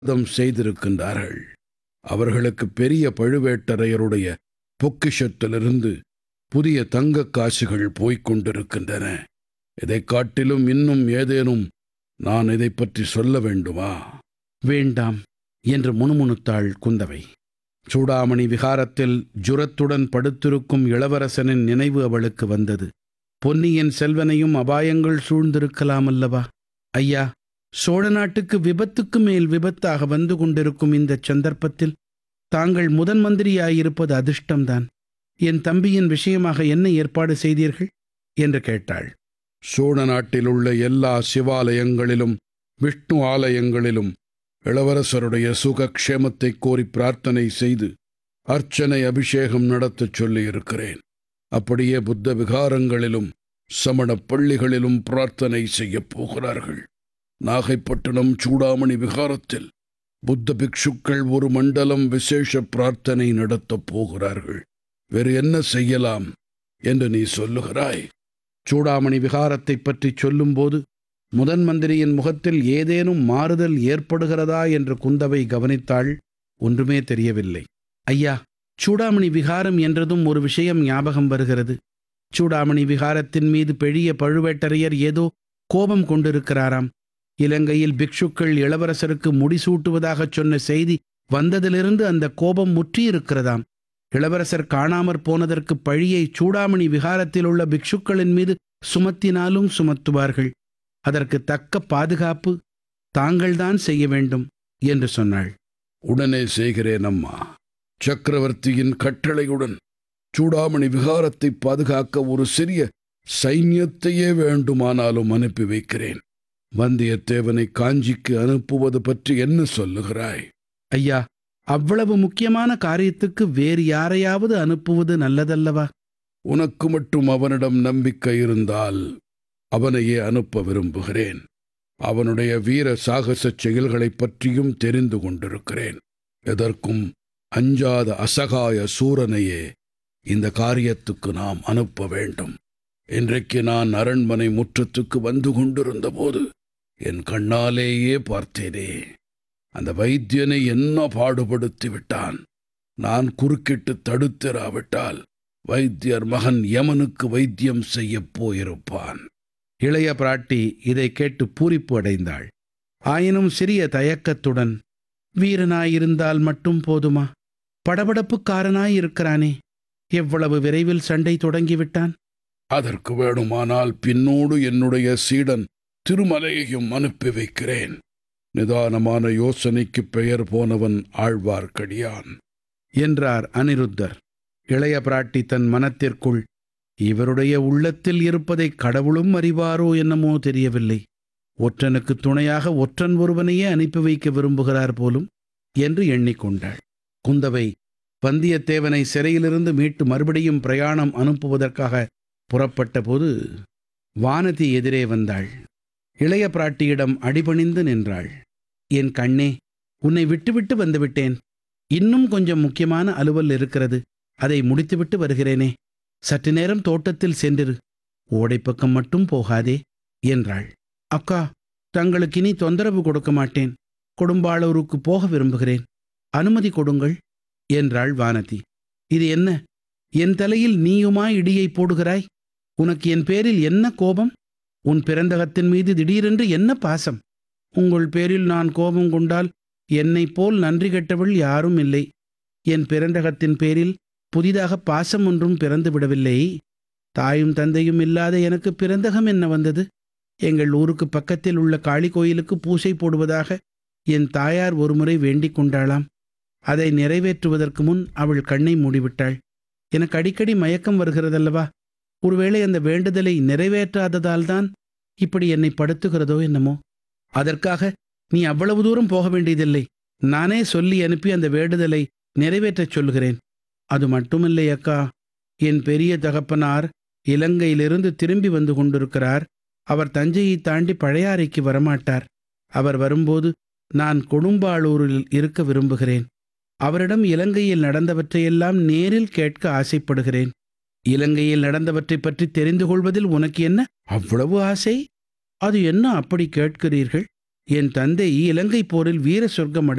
தம் செய்திருக்கின்றார்கள் அவர்களுக்கு பெரிய பழுவேட்டரையருடைய பொக்கிஷத்திலிருந்து புதிய தங்கக் காசுகள் போய்க் கொண்டிருக்கின்றன இதைக் காட்டிலும் இன்னும் ஏதேனும் நான் இதைப் பற்றி சொல்ல வேண்டுமா வேண்டாம் என்று முணுமுணுத்தாள் குந்தவை சூடாமணி விகாரத்தில் ஜுரத்துடன் படுத்திருக்கும் இளவரசனின் நினைவு அவளுக்கு வந்தது பொன்னியின் செல்வனையும் அபாயங்கள் சூழ்ந்திருக்கலாம் அல்லவா ஐயா சோழ நாட்டுக்கு விபத்துக்கு மேல் விபத்தாக வந்து கொண்டிருக்கும் இந்த சந்தர்ப்பத்தில் தாங்கள் முதன் மந்திரியாயிருப்பது அதிர்ஷ்டம்தான் என் தம்பியின் விஷயமாக என்ன ஏற்பாடு செய்தீர்கள் என்று கேட்டாள் சோழ நாட்டில் உள்ள எல்லா சிவாலயங்களிலும் விஷ்ணு ஆலயங்களிலும் இளவரசருடைய சுகக்ஷேமத்தைக் கோரி பிரார்த்தனை செய்து அர்ச்சனை அபிஷேகம் நடத்தச் சொல்லியிருக்கிறேன் அப்படியே புத்த விகாரங்களிலும் சமணப் பள்ளிகளிலும் பிரார்த்தனை செய்யப் போகிறார்கள் நாகைப்பட்டினம் சூடாமணி விகாரத்தில் புத்த பிக்ஷுக்கள் ஒரு மண்டலம் விசேஷ பிரார்த்தனை நடத்தப் போகிறார்கள் வேறு என்ன செய்யலாம் என்று நீ சொல்லுகிறாய் சூடாமணி விகாரத்தைப் பற்றி சொல்லும்போது முதன் மந்திரியின் முகத்தில் ஏதேனும் மாறுதல் ஏற்படுகிறதா என்று குந்தவை கவனித்தாள் ஒன்றுமே தெரியவில்லை ஐயா சூடாமணி விகாரம் என்றதும் ஒரு விஷயம் ஞாபகம் வருகிறது சூடாமணி விகாரத்தின் மீது பெரிய பழுவேட்டரையர் ஏதோ கோபம் கொண்டிருக்கிறாராம் இலங்கையில் பிக்ஷுக்கள் இளவரசருக்கு முடிசூட்டுவதாகச் சொன்ன செய்தி வந்ததிலிருந்து அந்த கோபம் முற்றியிருக்கிறதாம் இளவரசர் காணாமற் போனதற்கு பழியை சூடாமணி விகாரத்தில் உள்ள பிக்ஷுக்களின் மீது சுமத்தினாலும் சுமத்துவார்கள் அதற்கு தக்க பாதுகாப்பு தாங்கள்தான் செய்ய வேண்டும் என்று சொன்னாள் உடனே செய்கிறேன் அம்மா சக்கரவர்த்தியின் கட்டளையுடன் சூடாமணி விகாரத்தை பாதுகாக்க ஒரு சிறிய சைன்யத்தையே வேண்டுமானாலும் அனுப்பி வைக்கிறேன் வந்தியத்தேவனை காஞ்சிக்கு அனுப்புவது பற்றி என்ன சொல்லுகிறாய் ஐயா அவ்வளவு முக்கியமான காரியத்துக்கு வேறு யாரையாவது அனுப்புவது நல்லதல்லவா உனக்கு மட்டும் அவனிடம் நம்பிக்கை இருந்தால் அவனையே அனுப்ப விரும்புகிறேன் அவனுடைய வீர சாகசச் செயல்களைப் பற்றியும் தெரிந்து கொண்டிருக்கிறேன் எதற்கும் அஞ்சாத அசகாய சூரனையே இந்த காரியத்துக்கு நாம் அனுப்ப வேண்டும் இன்றைக்கு நான் அரண்மனை முற்றத்துக்கு வந்து கொண்டிருந்த போது என் கண்ணாலேயே பார்த்தேனே அந்த வைத்தியனை என்ன பாடுபடுத்தி விட்டான் நான் குறுக்கிட்டு தடுத்திராவிட்டால் வைத்தியர் மகன் யமனுக்கு வைத்தியம் செய்யப் போயிருப்பான் இளைய பிராட்டி இதை கேட்டு பூரிப்பு அடைந்தாள் ஆயினும் சிறிய தயக்கத்துடன் வீரனாயிருந்தால் மட்டும் போதுமா படபடப்புக்காரனாயிருக்கிறானே எவ்வளவு விரைவில் சண்டை தொடங்கிவிட்டான் அதற்கு வேணுமானால் பின்னோடு என்னுடைய சீடன் திருமலையையும் அனுப்பி வைக்கிறேன் நிதானமான யோசனைக்கு பெயர் போனவன் ஆழ்வார்க்கடியான் என்றார் அனிருத்தர் இளைய பிராட்டி தன் மனத்திற்குள் இவருடைய உள்ளத்தில் இருப்பதை கடவுளும் அறிவாரோ என்னமோ தெரியவில்லை ஒற்றனுக்கு துணையாக ஒற்றன் ஒருவனையே அனுப்பி வைக்க விரும்புகிறார் போலும் என்று எண்ணிக்கொண்டாள் குந்தவை வந்தியத்தேவனை சிறையிலிருந்து மீட்டு மறுபடியும் பிரயாணம் அனுப்புவதற்காக புறப்பட்ட போது வானதி எதிரே வந்தாள் இளைய பிராட்டியிடம் அடிபணிந்து நின்றாள் என் கண்ணே உன்னை விட்டுவிட்டு வந்துவிட்டேன் இன்னும் கொஞ்சம் முக்கியமான அலுவல் இருக்கிறது அதை முடித்துவிட்டு வருகிறேனே சற்று நேரம் தோட்டத்தில் சென்றிரு ஓடைப்பக்கம் மட்டும் போகாதே என்றாள் அக்கா தங்களுக்கு இனி தொந்தரவு கொடுக்க மாட்டேன் கொடும்பாளூருக்கு போக விரும்புகிறேன் அனுமதி கொடுங்கள் என்றாள் வானதி இது என்ன என் தலையில் நீயுமா இடியை போடுகிறாய் உனக்கு என் பேரில் என்ன கோபம் உன் பிறந்தகத்தின் மீது திடீரென்று என்ன பாசம் உங்கள் பேரில் நான் கோபம் கொண்டால் என்னைப் போல் நன்றி கெட்டவள் யாரும் இல்லை என் பிறந்தகத்தின் பேரில் புதிதாக பாசம் ஒன்றும் பிறந்து விடவில்லை தாயும் தந்தையும் இல்லாத எனக்கு பிறந்தகம் என்ன வந்தது எங்கள் ஊருக்கு பக்கத்தில் உள்ள காளி கோயிலுக்கு பூசை போடுவதாக என் தாயார் ஒருமுறை வேண்டிக் கொண்டாளாம் அதை நிறைவேற்றுவதற்கு முன் அவள் கண்ணை மூடிவிட்டாள் எனக்கு அடிக்கடி மயக்கம் வருகிறதல்லவா ஒருவேளை அந்த வேண்டுதலை நிறைவேற்றாததால்தான் இப்படி என்னை படுத்துகிறதோ என்னமோ அதற்காக நீ அவ்வளவு தூரம் போக வேண்டியதில்லை நானே சொல்லி அனுப்பி அந்த வேண்டுதலை நிறைவேற்றச் சொல்கிறேன் அது மட்டுமில்லை அக்கா என் பெரிய தகப்பனார் இலங்கையிலிருந்து திரும்பி வந்து கொண்டிருக்கிறார் அவர் தஞ்சையை தாண்டி பழையாறைக்கு வரமாட்டார் அவர் வரும்போது நான் கொடும்பாளூரில் இருக்க விரும்புகிறேன் அவரிடம் இலங்கையில் நடந்தவற்றையெல்லாம் நேரில் கேட்க ஆசைப்படுகிறேன் இலங்கையில் நடந்தவற்றைப் பற்றி தெரிந்து கொள்வதில் உனக்கு என்ன அவ்வளவு ஆசை அது என்ன அப்படி கேட்கிறீர்கள் என் தந்தை இலங்கை போரில் வீர சொர்க்கம்